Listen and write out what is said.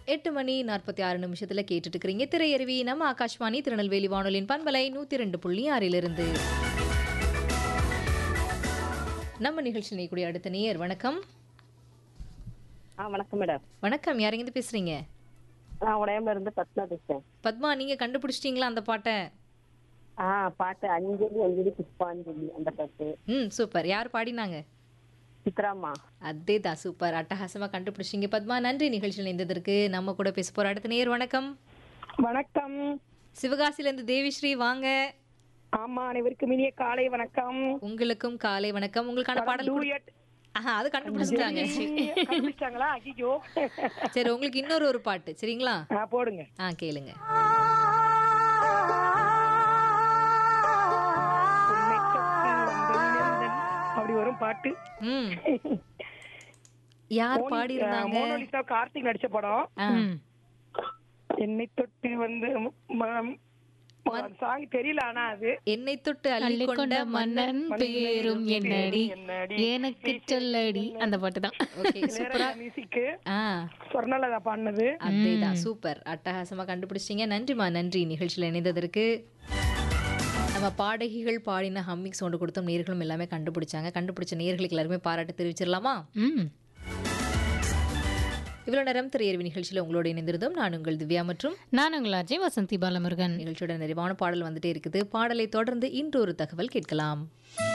எட்டு மணி நாற்பத்தி ஆறு நிமிஷத்துல கேட்டுட்டு இருக்கிறீங்க திரையருவி நம்ம ஆகாஷ்வாணி திருநெல்வேலி வானொலியின் பண்பலை நூத்தி ரெண்டு புள்ளி ஆறிலிருந்து நம்ம நிகழ்ச்சி நினைக்கூடிய அடுத்த நேயர் வணக்கம் ஆ வணக்கம் மேடம் வணக்கம் யாரெங்கிருந்து பேசுறீங்க நான் உடையம்ல இருந்து பத்மா பேசுறேன் பத்மா நீங்க கண்டுபிடிச்சிட்டீங்களா அந்த பாட்டை ஆ பாட்டு அஞ்சலி அஞ்சலி புஷ்பாஞ்சலி அந்த பாட்டு ம் சூப்பர் யார் பாடினாங்க சித்ராமா அதே தான் சூப்பர் அட்டகாசமா கண்டுபிடிச்சிங்க பத்மா நன்றி நிகழ்ச்சியில் இணைந்ததற்கு நம்ம கூட பேச போற அடுத்த நேயர் வணக்கம் வணக்கம் சிவகாசில இருந்து தேவிஸ்ரீ வாங்க ஆமா அனைவருக்கும் இனிய காலை வணக்கம் உங்களுக்கும் காலை வணக்கம் உங்களுக்கான பாடல் கொடு- டூயட் ஆஹா அது கண்டுபிடிச்சிட்டாங்க கண்டுபிடிச்சாங்களா ஐயோ சரி உங்களுக்கு இன்னொரு ஒரு பாட்டு சரிங்களா ஆ போடுங்க ஆ கேளுங்க உன்னை தொட்டு வந்தேன் நந்தன். அப்படி வரும் பாட்டு ம் யார் பாடி இருந்தாங்க மோனோலிசா கார்த்திக் நடிச்ச படம் என்னை தொட்டு வந்து சாங் தெரியல ஆனா அது என்னை தொட்டு அள்ளி கொண்ட மன்னன் பேரும் என்னடி எனக்கு சொல்லடி அந்த பாட்டு தான் ஓகே சூப்பரா மியூசிக்கு ஆ சொர்ணலதா பாடினது அதேதான் சூப்பர் அட்டகாசமா கண்டுபிடிச்சிட்டீங்க நன்றிமா நன்றி நிகழ்ச்சியில் இணைந்ததற்கு நம்ம பாடகிகள் பாடின ஹம்மிங் சவுண்டு கொடுத்தோம் நேர்களும் எல்லாமே கண்டுபிடிச்சாங்க கண்டுபிடிச்ச நேர்களுக்கு எல்லாருமே பாராட்டு தெரிவிச்சிடலாமா ம் இவ்வளவு நேரம் திரையறிவு நிகழ்ச்சியில் உங்களோட இணைந்திருந்தோம் நான் உங்கள் திவ்யா மற்றும் நான் உங்கள் அஜய் வசந்தி பாலமுருகன் நிகழ்ச்சியோட நிறைவான பாடல் வந்துட்டே இருக்குது பாடலை தொடர்ந்து இன்று ஒரு தகவல் கேட்கலாம்